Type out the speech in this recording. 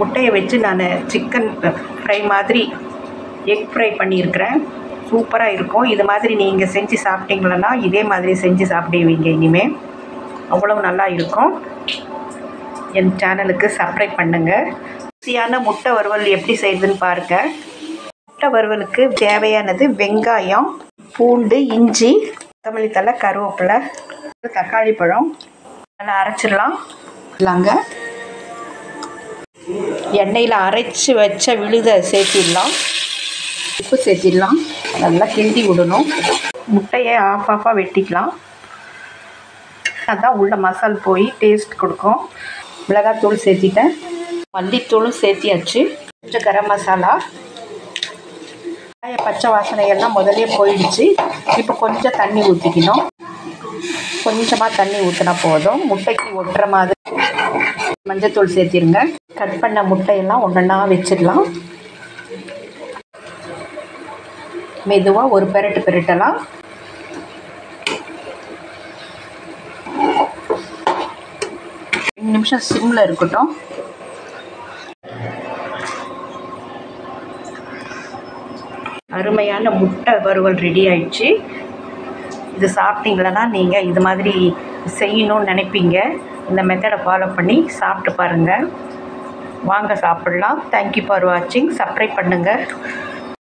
முட்டையை வச்சு நான் சிக்கன் ஃப்ரை மாதிரி எக் ஃப்ரை பண்ணியிருக்கிறேன் சூப்பராக இருக்கும் இது மாதிரி நீங்கள் செஞ்சு சாப்பிட்டீங்களன்னா இதே மாதிரி செஞ்சு சாப்பிடுவீங்க இனிமேல் அவ்வளவு நல்லா இருக்கும் என் சேனலுக்கு சப்ஸ்கிரைப் பண்ணுங்கள் ருசியான முட்டை வறுவல் எப்படி செய்யுதுன்னு பாருங்கள் முட்டை வறுவலுக்கு தேவையானது வெங்காயம் பூண்டு இஞ்சி கொத்தமல்லி தழை கருவேப்பிலை தக்காளி பழம் நல்லா அரைச்சிடலாம் இல்லைங்க எண்ணெயில் அரைச்சி வச்ச விழுதை சேர்த்திடலாம் உப்பு சேர்த்திடலாம் நல்லா கிண்டி விடணும் முட்டையை ஆஃப் ஆஃபாக வெட்டிக்கலாம் அதான் உள்ள மசால் போய் டேஸ்ட் கொடுக்கும் மிளகாத்தூள் சேர்த்திட்டேன் மல்லித்தூளும் சேர்த்தியாச்சு கொஞ்சம் கரம் மசாலா பச்சை வாசனை எல்லாம் முதலே போயிடுச்சு இப்போ கொஞ்சம் தண்ணி ஊற்றிக்கணும் கொஞ்சமாக தண்ணி ஊற்றினா போதும் முட்டைக்கு ஒட்டுற மாதிரி மஞ்சத்தூள் சேர்த்திருங்க கட் பண்ண முட்டையெல்லாம் ஒன்றா வச்சிடலாம் மெதுவாக ஒரு பெரட்டு பெரட்டலாம் ரெண்டு நிமிஷம் சிம்மில் இருக்கட்டும் அருமையான முட்டை வறுவல் ரெடி ஆயிடுச்சு இது சாப்பிட்டீங்களன்னா நீங்கள் இது மாதிரி செய்யணும்னு நினைப்பீங்க இந்த மெத்தடை ஃபாலோ பண்ணி சாப்பிட்டு பாருங்கள் வாங்க சாப்பிட்லாம் தேங்க்யூ ஃபார் வாட்சிங் சப்ஸ்கிரைப் பண்ணுங்கள்